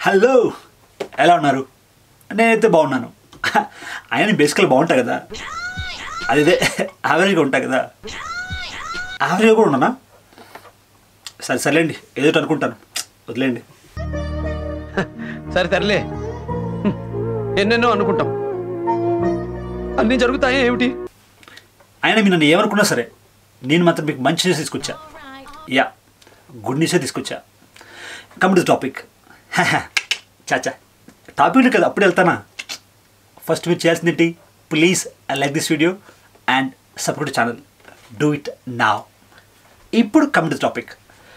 Hello ఎలా ఉన్నారు నేనైతే బాగున్నాను ఆయన బేసికల్ బాగుంటా కదా అదే యావరేజ్గా ఉంటా కదా యావరేజ్గా కూడా ఉన్నానా సరే సర్లేండి ఏదో ఒకటి అనుకుంటాను వదిలేండి సరే తరలే హ్మ్. ఎన్నెన్నో అనుకుంటాం అన్నీ జరుగుతాయా ఏమిటి ఆయన మీరు నన్ను ఏమనుకున్నా సరే నేను మాత్రం మీకు మంచి న్యూస్ తీసుకొచ్చా యా గుడ్ న్యూసే తీసుకొచ్చా కమ్ టు టాపిక్ చాచా టాపిక్ కదా అప్పుడు వెళ్తానా ఫస్ట్ మీరు చేయాల్సింది ఏంటి please like this video and subscribe channel do it నా ఇప్పుడు కమ్ టు టాపిక్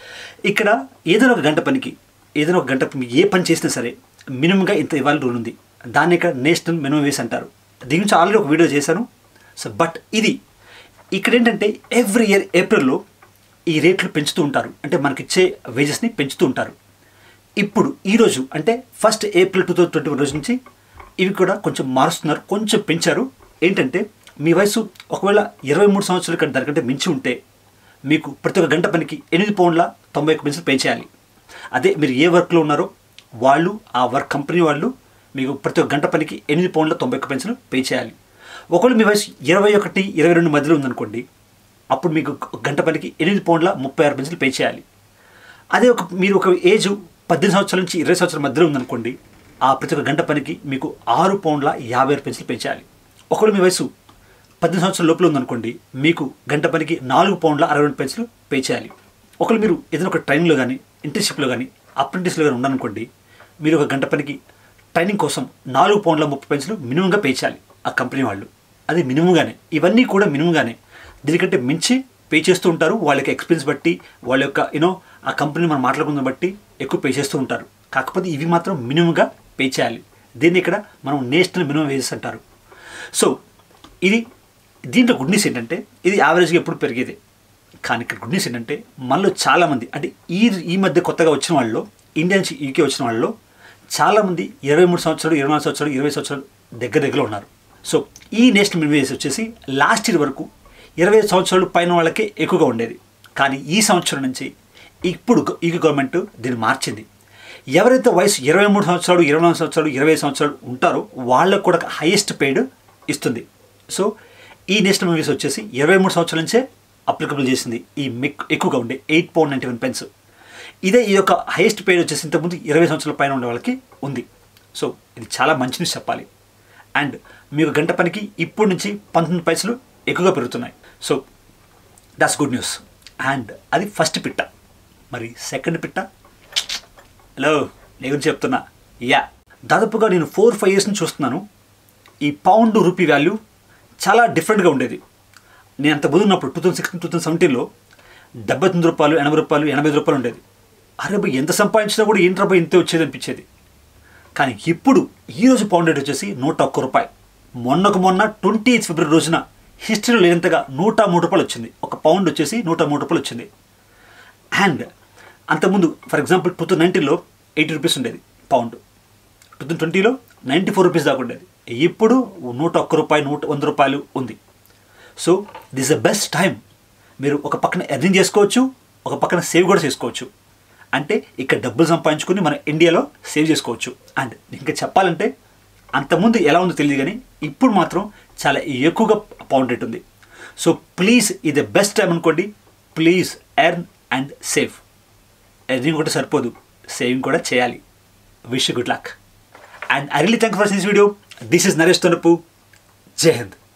ఇక్కడ ఏదైనా ఒక గంట పనికి ఏదైనా ఒక గంట మీకు ఏ పని చేసినా సరే మినిమంగా ఇంత ఇవ్వాలి రూల్ ఉంది దాన్ని ఇక్కడ నేషనల్ మినిమం వేస్ అంటారు దీని గురించి ఆల్రెడీ ఒక వీడియో చేశాను సో బట్ ఇది ఇక్కడ ఏంటంటే ఎవ్రీ ఇయర్ ఏప్రిల్లో ఈ రేట్లు పెంచుతూ ఉంటారు అంటే మనకిచ్చే వేజెస్ని పెంచుతూ ఉంటారు ఇప్పుడు ఈరోజు అంటే first April two thousand twenty one రోజు నుంచి ఇవి కూడా కొంచెం మారుస్తున్నారు కొంచెం పెంచారు ఏంటంటే మీ వయసు ఒకవేళ ఇరవై మూడు సంవత్సరాల కంటే దానికంటే మించి ఉంటే మీకు ప్రతి ఒక్క గంట పనికి ఎనిమిది పౌండ్ల తొంభై ఒక్క పెన్సిల్ పే చేయాలి అదే మీరు ఏ వర్క్లో ఉన్నారో వాళ్ళు ఆ వర్క్ కంపెనీ వాళ్ళు మీకు ప్రతి ఒక్క గంట పనికి ఎనిమిది పౌండ్ల తొంభై ఒక్క పెన్సిల్ పే చేయాలి ఒకవేళ మీ వయసు ఇరవై ఒకటి ఇరవై రెండు మధ్యలో ఉందనుకోండి అప్పుడు మీకు ఒక గంట పనికి ఎనిమిది పౌండ్ల ముప్పై ఆరు పెన్సిల్ పే చేయాలి అదే ఒక మీరు ఒక ఏజ్ పద్దెనిమిది సంవత్సరాల నుంచి ఇరవై సంవత్సరాల మధ్యలో ఉందనుకోండి ఆ ప్రతి ఒక్క గంట పనికి మీకు ఆరు పౌండ్ల యాభై ఆరు పెన్సిల్ పెంచాలి ఒకవేళ మీ వయసు పద్దెనిమిది సంవత్సరాల లోపల ఉందనుకోండి మీకు గంట పనికి నాలుగు పౌండ్ల అరవై రెండు పెన్సిల్ పే చేయాలి ఒకవేళ మీరు ఏదైనా ఒక ట్రైనింగ్లో కానీ ఇంటర్న్షిప్లో కానీ అప్రెంటిస్లో కానీ ఉన్నారనుకోండి మీరు ఒక గంట పనికి ట్రైనింగ్ కోసం నాలుగు పౌండ్ల ముప్పై పెన్సిల్ మినిమంగా పే చేయాలి ఆ కంపెనీ వాళ్ళు అది మినిమంగానే ఇవన్నీ కూడా మినిమంగానే దీనికంటే మించి పే చేస్తూ ఉంటారు వాళ్ళ యొక్క ఎక్స్పీరియన్స్ బట్టి వాళ్ళ యొక్క యూనో ఆ కంపెనీ మనం మాట్లాడుకుందాం బట్టి ఎక్కువ పే చేస్తూ ఉంటారు కాకపోతే ఇవి మాత్రం మినిమంగా పే చేయాలి దీన్ని ఇక్కడ మనం నేషనల్ మినిమం వేజెస్ అంటారు సో ఇది దీంట్లో గుడ్ న్యూస్ ఏంటంటే ఇది యావరేజ్గా ఎప్పుడు పెరిగేదే కానీ ఇక్కడ గుడ్ న్యూస్ ఏంటంటే మనలో చాలామంది అంటే ఈ ఈ మధ్య కొత్తగా వచ్చిన వాళ్ళలో ఇండియా నుంచి యూకే వచ్చిన వాళ్ళలో చాలామంది ఇరవై మూడు సంవత్సరాలు ఇరవై నాలుగు సంవత్సరాలు ఇరవై సంవత్సరాలు దగ్గర దగ్గరలో ఉన్నారు సో ఈ నేషనల్ మినిమం వేజ్ వచ్చేసి లాస్ట్ ఇయర్ వరకు ఇరవై సంవత్సరాలు పైన వాళ్ళకే ఎక్కువగా ఉండేది కానీ ఈ సంవత్సరం నుంచి ఇప్పుడు ఈ గవర్నమెంట్ దీన్ని మార్చింది ఎవరైతే వయసు ఇరవై మూడు సంవత్సరాలు ఇరవై నాలుగు సంవత్సరాలు ఇరవై సంవత్సరాలు ఉంటారో వాళ్ళకు కూడా హైయెస్ట్ పెయిడ్ ఇస్తుంది సో ఈ నేషనల్ మూవీస్ వచ్చేసి ఇరవై మూడు సంవత్సరాల నుంచే అప్లికబుల్ చేసింది ఈ మిక్ ఎక్కువగా ఉండే eight pound ninety one pence ఇదే ఈ యొక్క హైయెస్ట్ పెయిడ్ వచ్చేసి ఇంతకుముందు ఇరవై సంవత్సరాల పైన ఉండే వాళ్ళకి ఉంది సో ఇది చాలా మంచి న్యూస్ చెప్పాలి అండ్ మీకు గంట పనికి ఇప్పటి నుంచి పంతొమ్మిది పైసలు ఎక్కువగా పెరుగుతున్నాయి so that's good news and అది ఫస్ట్ పిట్ట మరి సెకండ్ పిట్ట హలో నీ గురించి చెప్తున్నా యా దాదాపుగా నేను ఫోర్ ఫైవ్ ఇయర్స్ నుంచి చూస్తున్నాను ఈ పౌండ్ రూపీ వాల్యూ చాలా డిఫరెంట్గా ఉండేది నేను అంత ఉన్నప్పుడు two thousand sixteen two thousand సెవెంటీన్లో డెబ్బై తొమ్మిది రూపాయలు ఎనభై రూపాయలు ఎనభై ఐదు రూపాయలు ఉండేది అరే భయ్ ఎంత సంపాదించినా కూడా ఏంటి రూపాయి ఇంతే వచ్చేది అనిపించేది కానీ ఇప్పుడు ఈరోజు పౌండ్ రేట్ వచ్చేసి నూట ఒక్క రూపాయి మొన్నకు మొన్న ట్వంటీ ఎయిత్ ఫిబ్రవరి రోజున హిస్టరీలో లేనంతగా నూట మూడు రూపాయలు వచ్చింది ఒక పౌండ్ వచ్చేసి నూట మూడు రూపాయలు వచ్చింది అండ్ అంతకుముందు ఫర్ ఎగ్జాంపుల్ టూ థౌసండ్ నైన్టీన్లో ఎయిటీ రూపీస్ ఉండేది పౌండ్ టూ థౌసండ్ ట్వంటీలో నైంటీ ఫోర్ రూపీస్ దాకా ఉండేది ఇప్పుడు నూట ఒక్క రూపాయి నూట వంద రూపాయలు ఉంది so this the best time మీరు ఒక పక్కన ఎర్నింగ్ చేసుకోవచ్చు ఒక పక్కన సేవ్ కూడా చేసుకోవచ్చు అంటే ఇక్కడ డబ్బులు సంపాదించుకుని మన ఇండియాలో సేవ్ చేసుకోవచ్చు అండ్ ఇంకా చెప్పాలంటే అంతకుముందు ఎలా ఉందో తెలియదు కానీ ఇప్పుడు మాత్రం చాలా ఎక్కువగా పౌండ్ రేట్ ఉంది సో ప్లీజ్ ఇది బెస్ట్ టైం అనుకోండి please earn and save earning కూడా సరిపోదు సేవింగ్ కూడా చేయాలి wish good luck and I really thank for this video this is Naresh Tonapu Jai Hind